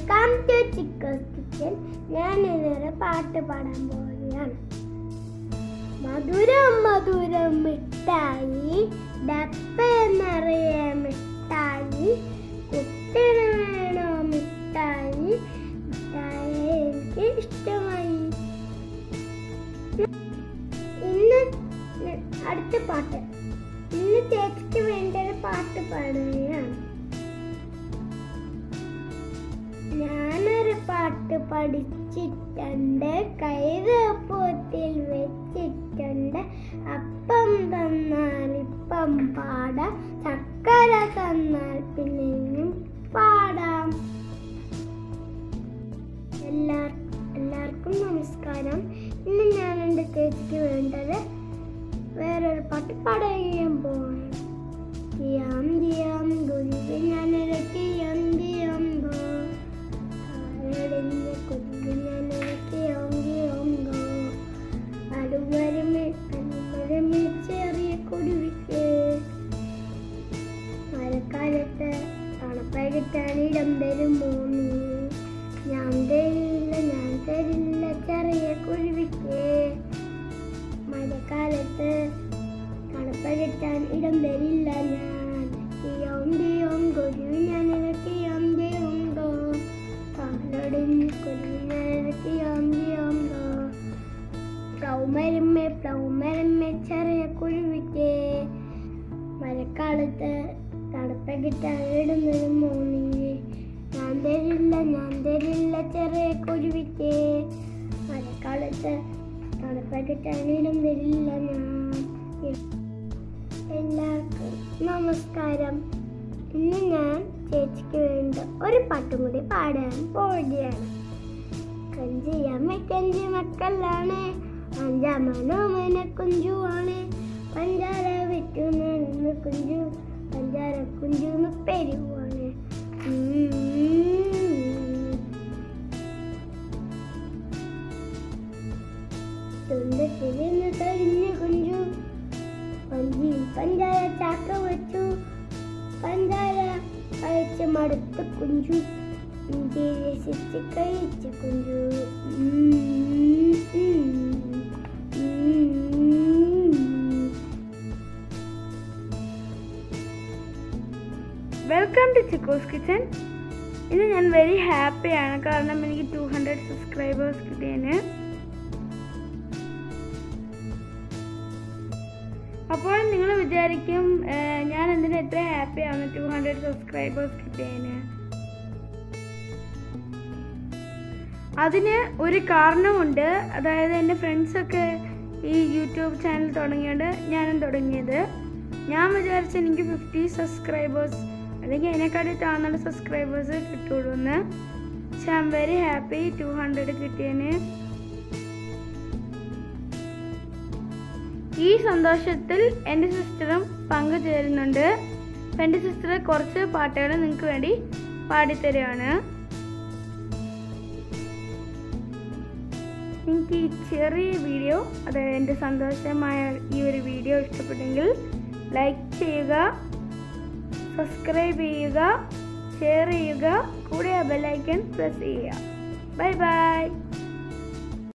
Welcome to ചിക്കോസ് kitchen ഞാൻ ഇന്നൊരു പാട്ട് പാടാൻ പോവുകയാണ് മധുരം മധുരം മിഠായി ഡപ്പ നിറയെ മിഠായി കുട്ടിന് വേണോ മിഠായി മിഠായി എനിക്ക് ഇഷ്ടമായി ഇന്ന് അടുത്ത പാട്ട് ഇന്ന് ചേച്ചിക്ക് വേണ്ട ഒരു പാട്ട് പാടുകയാണ് ഞാനൊരു പാട്ട് പഠിച്ചിട്ടുണ്ട് കൈതപ്പൂത്തിൽ വെച്ചിട്ടുണ്ട് അപ്പം തന്നാൽ ഇപ്പം പാടാം ചക്കര തന്നാൽ പിന്നെയും പാടാം എല്ലാ എല്ലാവർക്കും നമസ്കാരം ഇന്ന് ഞാൻ എൻ്റെ ചേച്ചിക്ക് വേണ്ടത് വേറൊരു പാട്ട് പാടുകയും പോവാണ് ദിയാം ദിയാം ഗുരുവി ഞാനൊരു ദിയാം ദിയാം ഗോ കാലടിഞ്ഞ കുരുവി ഞാനൊരു ദിയാം ദിയാം ഗോ അടുമരമേ അടുമരമേ ചെറിയ കുരുവിക്ക് മഴക്കാലത്ത് തണുപ്പകിട്ടാൻ ഇടം തരുമോ നീ ഞാൻ തരില്ല ഞാൻ തരില്ല ചെറിയ കുരുവിക്ക് മഴക്കാലത്ത് തണുപ്പ് കിട്ടാൻ ഇടം തരില്ല ഞാൻ ദിയോം ദിയോം കുരുവി ഞാനിറക്കിയോം ദിയോം ഗോ കാലൊടിഞ്ഞ് കുരുവി ഞാനിറക്കിയോം ദിയോം ഗോ പ്ലൗമരമ്മേ പ്ലൗമരമ്മേ ചെറിയ കുരുവിക്ക് മഴക്കാലത്ത് തണുപ്പ് കിട്ടാൻ ഇടുന്നത് മോണി ഞാൻ തരില്ല ഞാൻ തരില്ല ചെറിയ കുരുവിക്ക് മഴക്കാലത്ത് തണുപ്പ് കിട്ടാൻ ഇടം തരില്ല ഞാൻ എല്ലാവർക്കും നമസ്കാരം ഇന്ന് ഞാൻ ചേച്ചിക്ക് വേണ്ട ഒരു പാട്ടും കൂടി പാടാൻ പോവുകയാണ് കഞ്ചിയമ്മ കഞ്ചി മക്കളാണ് അഞ്ചാമനോമന കുഞ്ചുവാണ് പഞ്ചാര വിറ്റുന്ന കുഞ്ചു പഞ്ചാര കുഞ്ചു പെരുവാണ് തൊണ്ടത്തിരുന്ന് കരിഞ്ഞു കുഞ്ചു പഞ്ചി പഞ്ചാര ചാക്ക വെച്ചു പഞ്ചാര കഴിച്ച് മടുത്ത് കുഞ്ചു ഇഞ്ചി രസിച്ച് കഴിച്ച് കുഞ്ചു ഉം, ഉം, ഉം. വെൽക്കം ടു ചിക്കോസ് കിച്ചൻ ഇന്ന് ഞാൻ വെരി ഹാപ്പിയാണ് കാരണം എനിക്ക് ടു ഹൺഡ്രഡ് സബ്സ്ക്രൈബേഴ്സ് കിട്ടിയതിന് അപ്പോൾ നിങ്ങൾ വിചാരിക്കും ഏർ, ഞാൻ എന്തിനാ എത്ര ഹാപ്പിയാണ് ടു ഹൺഡ്രഡ് സബ്സ്ക്രൈബേഴ്സ് കിട്ടിയതിന് അതിന് ഒരു കാരണമുണ്ട് അതായത് എൻ്റെ ഫ്രണ്ട്സൊക്കെ ഈ യൂട്യൂബ് ചാനൽ തുടങ്ങിയോണ്ട് ഞാനും തുടങ്ങിയത് ഞാൻ വിചാരിച്ച എനിക്ക് ഫിഫ്റ്റി സബ്സ്ക്രൈബേഴ്സ് അല്ലെങ്കിൽ അതിനെക്കാട്ടി താഴ്ന്നുള്ള സബ്സ്ക്രൈബേഴ്സ് കിട്ടുള്ളൂ എന്ന് പക്ഷെ I am very happy to hundred കിട്ടിയതിന് ഈ സന്തോഷത്തിൽ എൻ്റെ സിസ്റ്ററും പങ്കുചേരുന്നുണ്ട് അപ്പം എൻ്റെ സിസ്റ്റർ കുറച്ച് പാട്ടുകൾ നിങ്ങൾക്ക് വേണ്ടി പാടിത്തരുകയാണ് നിങ്ങൾക്ക് ഈ ചെറിയ വീഡിയോ അതായത് എൻ്റെ സന്തോഷമായ ഈ ഒരു വീഡിയോ ഇഷ്ടപ്പെട്ടെങ്കിൽ ലൈക്ക് ചെയ്യുക സബ്സ്ക്രൈബ് ചെയ്യുക ഷെയർ ചെയ്യുക കൂടെ ആ ബെല്ലൈക്കൺ പ്രസ് ചെയ്യുക ബൈ ബൈ